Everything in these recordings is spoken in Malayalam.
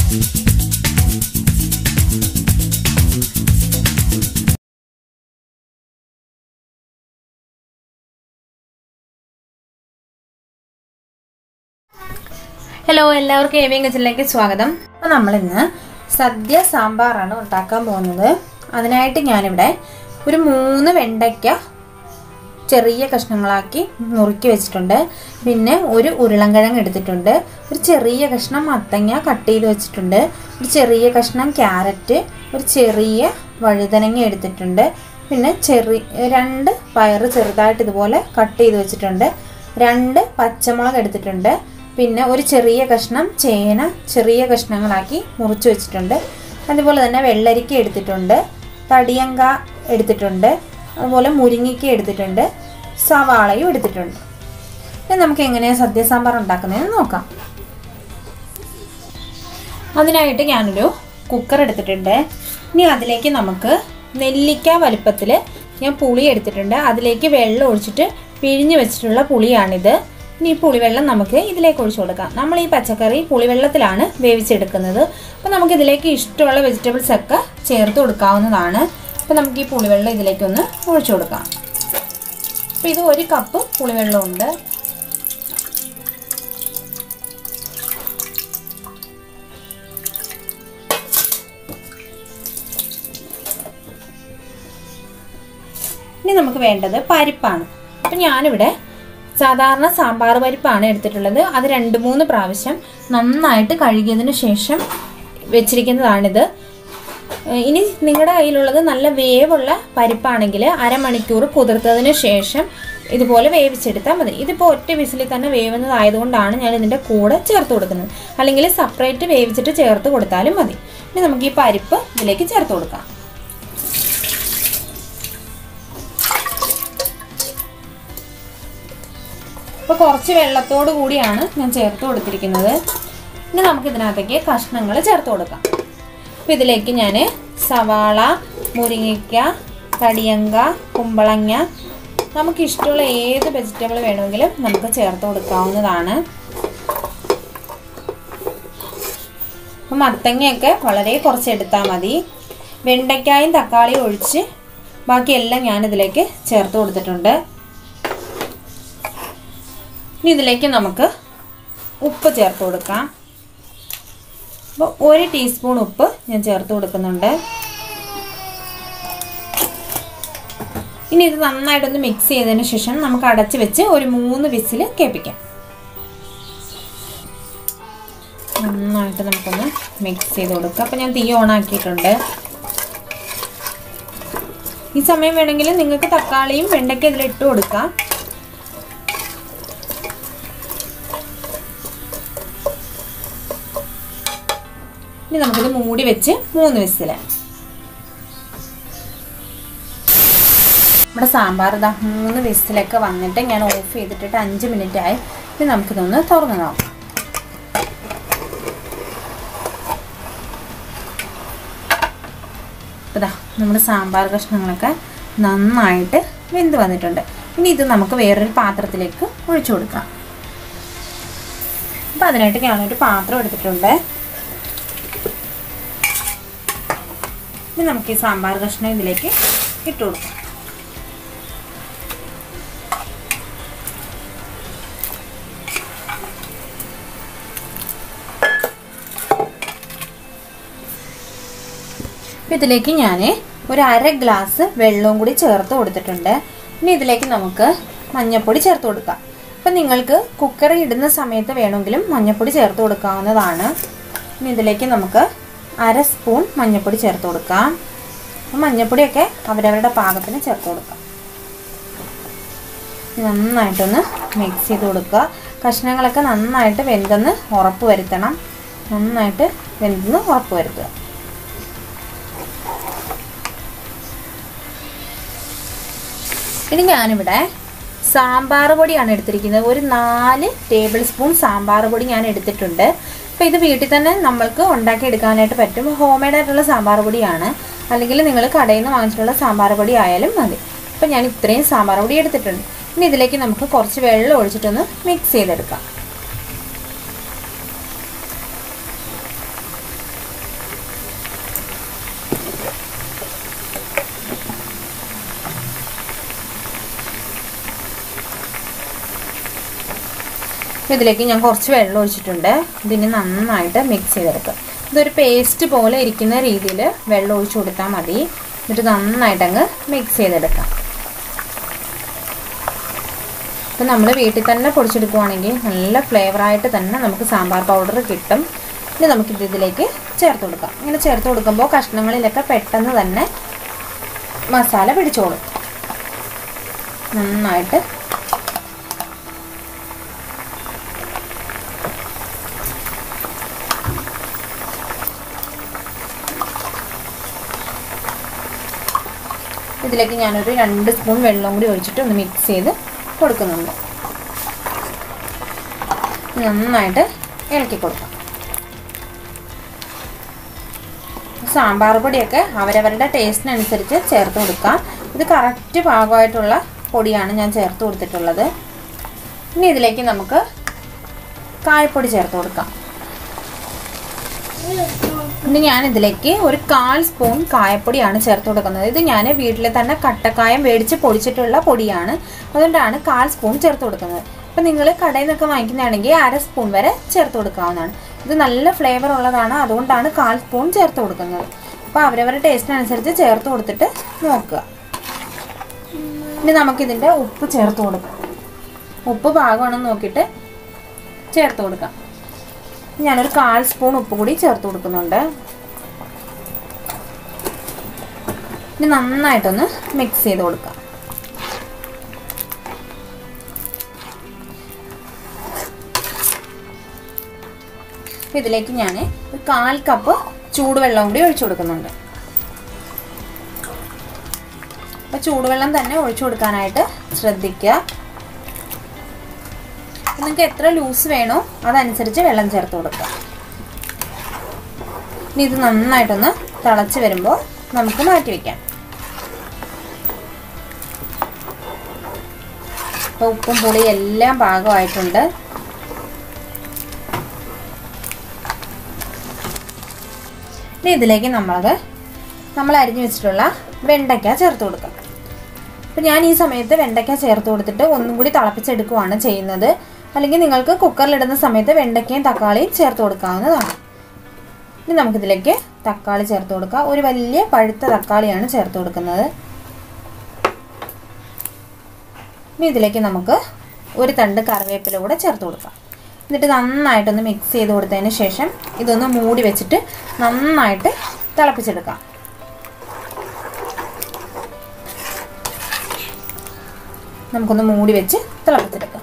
ഹലോ എല്ലാവർക്കും ഏവിയൻ കിച്ചണിലേക്ക് സ്വാഗതം അപ്പോൾ നമ്മളിന്ന് സദ്യ സാമ്പാറാണ് ഉണ്ടാക്കാൻ പോകുന്നത് അതിനായിട്ട് ഞാനിവിടെ ഒരു മൂന്ന് വെണ്ടയ്ക്ക ചെറിയ കഷ്ണങ്ങളാക്കി നുറുക്കി വെച്ചിട്ടുണ്ട് പിന്നെ ഒരു ഉരുളൻകിഴങ്ങ് എടുത്തിട്ടുണ്ട് ഒരു ചെറിയ കഷ്ണം മത്തങ്ങ കട്ട് ചെയ്ത് വെച്ചിട്ടുണ്ട് ഒരു ചെറിയ കഷ്ണം ക്യാരറ്റ് ഒരു ചെറിയ വഴുതനങ്ങ എടുത്തിട്ടുണ്ട് പിന്നെ ചെറിയ രണ്ട് പയറ് ചെറുതായിട്ട് ഇതുപോലെ കട്ട് ചെയ്ത് വെച്ചിട്ടുണ്ട് രണ്ട് പച്ചമുളക് എടുത്തിട്ടുണ്ട് പിന്നെ ഒരു ചെറിയ കഷ്ണം ചേന ചെറിയ കഷ്ണങ്ങളാക്കി മുറിച്ച് വെച്ചിട്ടുണ്ട് അതുപോലെ തന്നെ വെള്ളരിക്ക എടുത്തിട്ടുണ്ട് തടിയങ്ക എടുത്തിട്ടുണ്ട് അതുപോലെ മുരിങ്ങിക്ക എടുത്തിട്ടുണ്ട് സവാളയും എടുത്തിട്ടുണ്ട് ഇനി നമുക്ക് എങ്ങനെയാണ് സദ്യ സാമ്പാർ ഉണ്ടാക്കുന്നതെന്ന് നോക്കാം അതിനായിട്ട് ഞാനൊരു കുക്കർ എടുത്തിട്ടുണ്ട് ഇനി അതിലേക്ക് നമുക്ക് നെല്ലിക്ക വലുപ്പത്തിൽ ഞാൻ പുളി എടുത്തിട്ടുണ്ട് അതിലേക്ക് വെള്ളം ഒഴിച്ചിട്ട് പിഴിഞ്ഞ് വെച്ചിട്ടുള്ള പുളിയാണിത് ഇനി ഈ പുളിവെള്ളം നമുക്ക് ഇതിലേക്ക് ഒഴിച്ചു കൊടുക്കാം നമ്മൾ ഈ പച്ചക്കറി പുളിവെള്ളത്തിലാണ് വേവിച്ചെടുക്കുന്നത് അപ്പോൾ നമുക്ക് ഇതിലേക്ക് ഇഷ്ടമുള്ള വെജിറ്റബിൾസ് ഒക്കെ ചേർത്ത് കൊടുക്കാവുന്നതാണ് അപ്പോൾ നമുക്ക് ഈ പുളിവെള്ളം ഇതിലേക്കൊന്ന് ഒഴിച്ചു കൊടുക്കാം അപ്പോൾ ഇത് ഒരു കപ്പ് പുളിവെള്ളമുണ്ട് ഇനി നമുക്ക് വേണ്ടത് പരിപ്പാണ് അപ്പം ഞാനിവിടെ സാധാരണ സാമ്പാർ പരിപ്പാണ് എടുത്തിട്ടുള്ളത് അത് രണ്ട് മൂന്ന് പ്രാവശ്യം നന്നായിട്ട് കഴുകിയതിന് ശേഷം വെച്ചിരിക്കുന്നതാണിത് ഇനി നിങ്ങളുടെ കയ്യിലുള്ളത് നല്ല വേവുള്ള പരിപ്പാണെങ്കിൽ അരമണിക്കൂർ കുതിർത്തതിന് ശേഷം ഇതുപോലെ വേവിച്ചെടുത്താൽ മതി ഇതിപ്പോൾ ഒറ്റ വിസിലിൽ തന്നെ വേവുന്നതായതുകൊണ്ടാണ് ഞാൻ ഇതിൻ്റെ കൂടെ ചേർത്ത് കൊടുക്കുന്നത് അല്ലെങ്കിൽ സെപ്പറേറ്റ് വേവിച്ചിട്ട് ചേർത്ത് കൊടുത്താലും മതി ഇനി നമുക്ക് ഈ പരിപ്പ് ഇതിലേക്ക് ചേർത്ത് കൊടുക്കാം അപ്പോൾ കുറച്ച് വെള്ളത്തോട് കൂടിയാണ് ഞാൻ ചേർത്ത് കൊടുത്തിരിക്കുന്നത് ഇനി നമുക്ക് ഇതിനകത്തേക്ക് കഷ്ണങ്ങൾ ചേർത്ത് കൊടുക്കാം അപ്പോൾ ഇതിലേക്ക് ഞാൻ സവാള മുരിങ്ങയ്ക്ക തടിയങ്ക കുമ്പളങ്ങ നമുക്ക് ഇഷ്ടമുള്ള ഏത് വെജിറ്റബിൾ വേണമെങ്കിലും നമുക്ക് ചേർത്ത് കൊടുക്കാവുന്നതാണ് അപ്പം മത്തങ്ങയൊക്കെ വളരെ കുറച്ച് എടുത്താൽ മതി വെണ്ടയ്ക്കായും തക്കാളിയും ഒഴിച്ച് ബാക്കിയെല്ലാം ഞാനിതിലേക്ക് ചേർത്ത് കൊടുത്തിട്ടുണ്ട് ഇനി ഇതിലേക്ക് നമുക്ക് ഉപ്പ് ചേർത്ത് കൊടുക്കാം അപ്പോൾ ഒരു ടീസ്പൂൺ ഉപ്പ് ഞാൻ ചേർത്ത് കൊടുക്കുന്നുണ്ട് ഇനി ഇത് നന്നായിട്ടൊന്ന് മിക്സ് ചെയ്തതിന് ശേഷം നമുക്ക് അടച്ച് വെച്ച് ഒരു മൂന്ന് വിസിൽ കേൾപ്പിക്കാം നന്നായിട്ട് നമുക്കൊന്ന് മിക്സ് ചെയ്ത് കൊടുക്കാം അപ്പോൾ ഞാൻ തീ ഓൺ ആക്കിയിട്ടുണ്ട് ഈ സമയം വേണമെങ്കിൽ നിങ്ങൾക്ക് തക്കാളിയും വെണ്ടയ്ക്ക ഇതിലിട്ട് കൊടുക്കാം ഇനി നമുക്കിത് മൂടി വെച്ച് മൂന്ന് വിസില് നമ്മുടെ സാമ്പാർ ഇതാ മൂന്ന് വിസിലൊക്കെ വന്നിട്ട് ഞാൻ ഓഫ് ചെയ്തിട്ടിട്ട് അഞ്ച് മിനിറ്റ് ആയി ഇനി നമുക്കിതൊന്ന് തുറന്നു നോക്കാം ഇതാ നമ്മുടെ സാമ്പാർ കഷ്ണങ്ങളൊക്കെ നന്നായിട്ട് വെന്ത് വന്നിട്ടുണ്ട് ഇനി ഇത് നമുക്ക് വേറൊരു പാത്രത്തിലേക്ക് ഒഴിച്ചു കൊടുക്കാം അപ്പം അതിനായിട്ട് ഞാനൊരു പാത്രം എടുത്തിട്ടുണ്ട് ഇനി നമുക്ക് ഈ സാമ്പാർ കഷ്ണം ഇതിലേക്ക് ഇട്ട് കൊടുക്കാം ഇതിലേക്ക് ഞാൻ ഒരു അര ഗ്ലാസ് വെള്ളവും കൂടി ചേർത്ത് കൊടുത്തിട്ടുണ്ട് ഇനി ഇതിലേക്ക് നമുക്ക് മഞ്ഞൾപ്പൊടി ചേർത്ത് കൊടുക്കാം അപ്പം നിങ്ങൾക്ക് കുക്കറിൽ ഇടുന്ന സമയത്ത് വേണമെങ്കിലും മഞ്ഞൾപ്പൊടി ചേർത്ത് കൊടുക്കാവുന്നതാണ് ഇനി ഇതിലേക്ക് നമുക്ക് അര സ്പൂൺ മഞ്ഞൾപ്പൊടി ചേർത്ത് കൊടുക്കാം മഞ്ഞൾപ്പൊടിയൊക്കെ അവരവരുടെ പാകത്തിന് ചേർത്ത് കൊടുക്കാം നന്നായിട്ടൊന്ന് മിക്സ് ചെയ്ത് കൊടുക്കുക കഷ്ണങ്ങളൊക്കെ നന്നായിട്ട് വെന്തെന്ന് ഉറപ്പ് വരുത്തണം നന്നായിട്ട് വെന്തെന്ന് ഉറപ്പ് വരുത്തുക ഇനി ഞാനിവിടെ സാമ്പാർ പൊടിയാണ് എടുത്തിരിക്കുന്നത് ഒരു നാല് ടേബിൾ സ്പൂൺ സാമ്പാർ പൊടി ഞാൻ എടുത്തിട്ടുണ്ട് അപ്പോൾ ഇത് വീട്ടിൽ തന്നെ നമ്മൾക്ക് ഉണ്ടാക്കി എടുക്കാനായിട്ട് പറ്റും ഹോം മെയ്ഡ് ആയിട്ടുള്ള സാമ്പാർ പൊടിയാണ് അല്ലെങ്കിൽ നിങ്ങൾ കടയിൽ നിന്ന് വാങ്ങിച്ചിട്ടുള്ള സാമ്പാർ പൊടി ആയാലും മതി അപ്പോൾ ഞാൻ ഇത്രയും സാമ്പാർ പൊടി എടുത്തിട്ടുണ്ട് ഇനി ഇതിലേക്ക് നമുക്ക് കുറച്ച് വെള്ളം ഒഴിച്ചിട്ടൊന്ന് മിക്സ് ചെയ്തെടുക്കാം ഇതിലേക്ക് ഞാൻ കുറച്ച് വെള്ളം ഒഴിച്ചിട്ടുണ്ട് ഇതിന് നന്നായിട്ട് മിക്സ് ചെയ്തെടുക്കുക ഇതൊരു പേസ്റ്റ് പോലെ ഇരിക്കുന്ന രീതിയിൽ വെള്ളം ഒഴിച്ചു കൊടുത്താൽ മതി എന്നിട്ട് നന്നായിട്ട് അങ്ങ് മിക്സ് ചെയ്തെടുക്കാം അപ്പം നമ്മൾ വീട്ടിൽ തന്നെ പൊടിച്ചെടുക്കുവാണെങ്കിൽ നല്ല ഫ്ലേവറായിട്ട് തന്നെ നമുക്ക് സാമ്പാർ പൗഡർ കിട്ടും ഇനി നമുക്കിത് ഇതിലേക്ക് ചേർത്ത് കൊടുക്കാം ഇങ്ങനെ ചേർത്ത് കൊടുക്കുമ്പോൾ കഷ്ണങ്ങളിലൊക്കെ പെട്ടെന്ന് തന്നെ മസാല പിടിച്ചോളും നന്നായിട്ട് ഇതിലേക്ക് ഞാനൊരു രണ്ട് സ്പൂൺ വെള്ളം കൂടി ഒഴിച്ചിട്ട് ഒന്ന് മിക്സ് ചെയ്ത് കൊടുക്കുന്നുണ്ട് നന്നായിട്ട് ഇളക്കി കൊടുക്കാം സാമ്പാർ പൊടിയൊക്കെ അവരവരുടെ ടേസ്റ്റിനനുസരിച്ച് ചേർത്ത് കൊടുക്കാം ഇത് കറക്റ്റ് പാകമായിട്ടുള്ള പൊടിയാണ് ഞാൻ ചേർത്ത് കൊടുത്തിട്ടുള്ളത് ഇനി ഇതിലേക്ക് നമുക്ക് കായപ്പൊടി ചേർത്ത് കൊടുക്കാം ഇനി ഞാൻ ഇതിലേക്ക് ഒരു കാൽ സ്പൂൺ കായപ്പൊടിയാണ് ചേർത്ത് കൊടുക്കുന്നത് ഇത് ഞാൻ വീട്ടിൽ തന്നെ കട്ടക്കായം മേടിച്ച് പൊടിച്ചിട്ടുള്ള പൊടിയാണ് അതുകൊണ്ടാണ് കാൽ സ്പൂൺ ചേർത്ത് കൊടുക്കുന്നത് അപ്പം നിങ്ങൾ കടയിൽ നിന്നൊക്കെ വാങ്ങിക്കുന്നതാണെങ്കിൽ അര സ്പൂൺ വരെ ചേർത്ത് കൊടുക്കാവുന്നതാണ് ഇത് നല്ല ഫ്ലേവർ ഉള്ളതാണ് അതുകൊണ്ടാണ് കാൽ സ്പൂൺ ചേർത്ത് കൊടുക്കുന്നത് അപ്പോൾ അവരവരുടെ ടേസ്റ്റിനനുസരിച്ച് ചേർത്ത് കൊടുത്തിട്ട് നോക്കുക ഇനി നമുക്കിതിൻ്റെ ഉപ്പ് ചേർത്ത് കൊടുക്കാം ഉപ്പ് പാകമാണെന്ന് നോക്കിയിട്ട് ചേർത്ത് കൊടുക്കാം ഞാനൊരു കാൽ സ്പൂൺ ഉപ്പ് കൂടി ചേർത്ത് കൊടുക്കുന്നുണ്ട് ഇനി നന്നായിട്ടൊന്ന് മിക്സ് ചെയ്ത് കൊടുക്കാം ഇതിലേക്ക് ഞാൻ ഒരു കാൽ കപ്പ് ചൂടുവെള്ളം കൂടി ഒഴിച്ചു കൊടുക്കുന്നുണ്ട് അപ്പോൾ ചൂടുവെള്ളം തന്നെ ഒഴിച്ചു കൊടുക്കാനായിട്ട് ശ്രദ്ധിക്കുക നിങ്ങൾക്ക് എത്ര ലൂസ് വേണോ അതനുസരിച്ച് വെള്ളം ചേർത്ത് കൊടുക്കുക ഇനി ഇത് നന്നായിട്ടൊന്ന് തിളച്ച് വരുമ്പോൾ നമുക്ക് മാറ്റി വയ്ക്കാം അപ്പോൾ ഉപ്പും പുളി എല്ലാം പാകമായിട്ടുണ്ട് ഇനി ഇതിലേക്ക് നമ്മളത് നമ്മൾ അരിഞ്ഞു വെച്ചിട്ടുള്ള വെണ്ടയ്ക്ക ചേർത്ത് കൊടുക്കാം അപ്പം ഞാൻ ഈ സമയത്ത് വെണ്ടയ്ക്ക ചേർത്ത് കൊടുത്തിട്ട് ഒന്നും കൂടി തിളപ്പിച്ചെടുക്കുവാണ് ചെയ്യുന്നത് അല്ലെങ്കിൽ നിങ്ങൾക്ക് കുക്കറിലിടുന്ന സമയത്ത് വെണ്ടയ്ക്കയും തക്കാളിയും ചേർത്ത് കൊടുക്കാവുന്നതാണ് ഇനി നമുക്കിതിലേക്ക് തക്കാളി ചേർത്ത് കൊടുക്കാം ഒരു വലിയ പഴുത്ത തക്കാളിയാണ് ചേർത്ത് കൊടുക്കുന്നത് ഇനി ഇതിലേക്ക് നമുക്ക് ഒരു തണ്ട് കറിവേപ്പില കൂടെ ചേർത്ത് കൊടുക്കാം എന്നിട്ട് നന്നായിട്ടൊന്ന് മിക്സ് ചെയ്ത് കൊടുത്തതിന് ശേഷം ഇതൊന്ന് മൂടി വെച്ചിട്ട് നന്നായിട്ട് തിളപ്പിച്ചെടുക്കാം നമുക്കൊന്ന് മൂടി വെച്ച് തിളപ്പിച്ചെടുക്കാം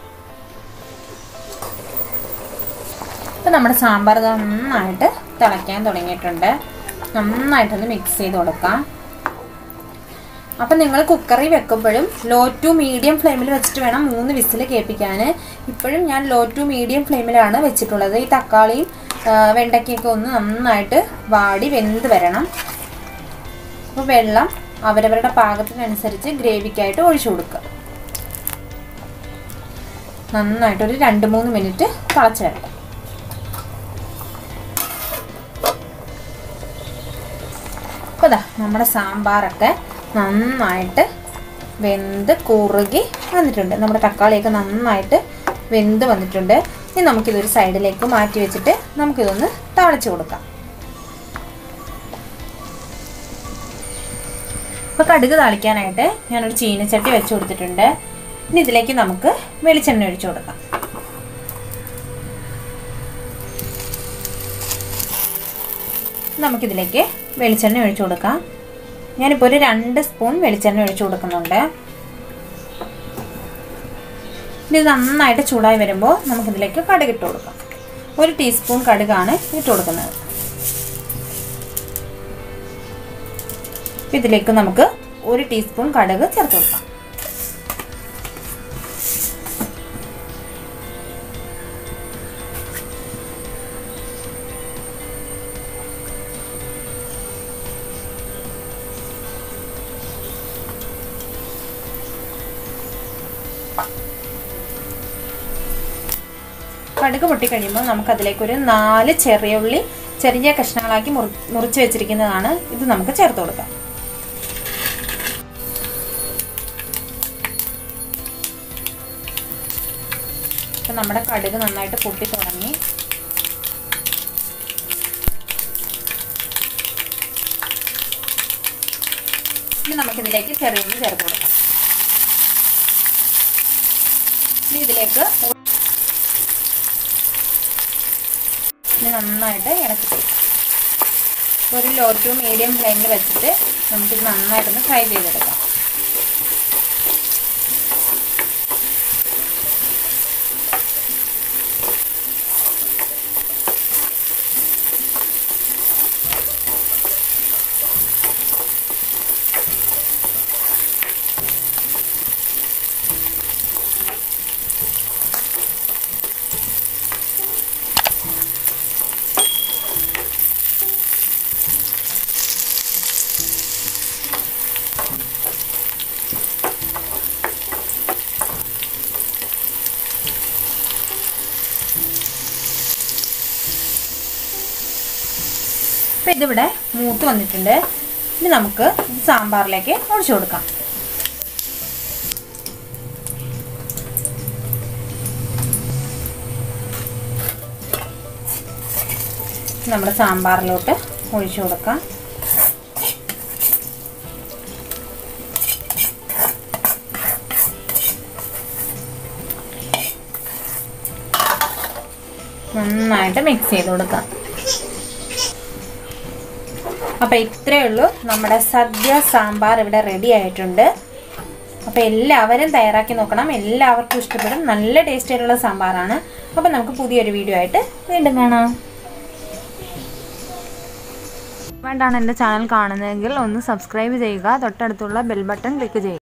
ഇപ്പം നമ്മുടെ സാമ്പാർ നന്നായിട്ട് തിളയ്ക്കാൻ തുടങ്ങിയിട്ടുണ്ട് നന്നായിട്ടൊന്ന് മിക്സ് ചെയ്ത് കൊടുക്കാം അപ്പം നിങ്ങൾ കുക്കറിൽ വെക്കുമ്പോഴും ലോ ടു മീഡിയം ഫ്ലെയിമിൽ വെച്ചിട്ട് വേണം മൂന്ന് വിസിൽ കേൾപ്പിക്കാൻ ഇപ്പോഴും ഞാൻ ലോ ടു മീഡിയം ഫ്ലെയിമിലാണ് വെച്ചിട്ടുള്ളത് ഈ തക്കാളിയും വെണ്ടയ്ക്കൊക്കെ ഒന്ന് നന്നായിട്ട് വാടി വെന്ത് വരണം അപ്പോൾ വെള്ളം അവരവരുടെ പാകത്തിനനുസരിച്ച് ഗ്രേവിക്കായിട്ട് ഒഴിച്ചു കൊടുക്കുക നന്നായിട്ടൊരു രണ്ട് മൂന്ന് മിനിറ്റ് തിളച്ച് വരട്ടെ അപ്പോൾ ഇതാ നമ്മുടെ സാമ്പാറൊക്കെ നന്നായിട്ട് വെന്ത് കുറുകി വന്നിട്ടുണ്ട് നമ്മുടെ തക്കാളിയൊക്കെ നന്നായിട്ട് വെന്ത് വന്നിട്ടുണ്ട് ഇനി നമുക്കിതൊരു സൈഡിലേക്ക് മാറ്റി വെച്ചിട്ട് നമുക്കിതൊന്ന് താളിച്ച് കൊടുക്കാം അപ്പോൾ കടുക് താളിക്കാനായിട്ട് ഞാനൊരു ചീനച്ചട്ടി വെച്ച് കൊടുത്തിട്ടുണ്ട് ഇനി ഇതിലേക്ക് നമുക്ക് വെളിച്ചെണ്ണ ഒഴിച്ചു കൊടുക്കാം നമുക്കിതിലേക്ക് വെളിച്ചെണ്ണ ഒഴിച്ചു കൊടുക്കാം ഞാനിപ്പോൾ ഒരു രണ്ട് സ്പൂൺ വെളിച്ചെണ്ണ ഒഴിച്ചു കൊടുക്കുന്നുണ്ട് ഇത് നന്നായിട്ട് ചൂടായി വരുമ്പോൾ നമുക്കിതിലേക്ക് കടുക് ഇട്ട് കൊടുക്കാം ഒരു ടീസ്പൂൺ കടുകാണ് ഇട്ട് കൊടുക്കുന്നത് ഇതിലേക്ക് നമുക്ക് ഒരു ടീസ്പൂൺ കടുക് ചേർത്ത് കൊടുക്കാം കടുക് പൊട്ടിക്കഴിയുമ്പോൾ നമുക്ക് അതിലേക്ക് ഒരു നാല് ചെറിയ ഉള്ളി ചെറിയ കഷ്ണങ്ങളാക്കി മുറി മുറിച്ച് വെച്ചിരിക്കുന്നതാണ് ഇത് നമുക്ക് ചേർത്ത് കൊടുക്കാം അപ്പം നമ്മുടെ കടുക് നന്നായിട്ട് പൊട്ടി തുടങ്ങി ഇനി നമുക്കിതിലേക്ക് ചെറിയ ചേർത്ത് കൊടുക്കാം ഇനി ഇതിലേക്ക് ഇനി നന്നായിട്ട് ഇളക്കി കൊടുക്കാം ഒരു ലോ ടു മീഡിയം ഫ്ലെയിമിൽ വെച്ചിട്ട് നമുക്കിത് നന്നായിട്ടൊന്ന് ഫ്രൈ ചെയ്തെടുക്കാം അപ്പം ഇതിവിടെ മൂത്ത് വന്നിട്ടുണ്ട് ഇനി നമുക്ക് ഇത് സാമ്പാറിലേക്ക് ഒഴിച്ചു കൊടുക്കാം നമ്മുടെ സാമ്പാറിലോട്ട് ഒഴിച്ചു കൊടുക്കാം നന്നായിട്ട് മിക്സ് ചെയ്ത് കൊടുക്കാം അപ്പോൾ ഇത്രയേ ഉള്ളൂ നമ്മുടെ സദ്യ സാമ്പാർ ഇവിടെ റെഡി ആയിട്ടുണ്ട് അപ്പോൾ എല്ലാവരും തയ്യാറാക്കി നോക്കണം എല്ലാവർക്കും ഇഷ്ടപ്പെടും നല്ല ടേസ്റ്റ് ആയിട്ടുള്ള സാമ്പാറാണ് അപ്പോൾ നമുക്ക് പുതിയൊരു വീഡിയോ ആയിട്ട് വീണ്ടും കാണാം വേണ്ടാണ് എൻ്റെ ചാനൽ കാണുന്നതെങ്കിൽ ഒന്ന് സബ്സ്ക്രൈബ് ചെയ്യുക തൊട്ടടുത്തുള്ള ബെൽ ബട്ടൺ ക്ലിക്ക് ചെയ്യുക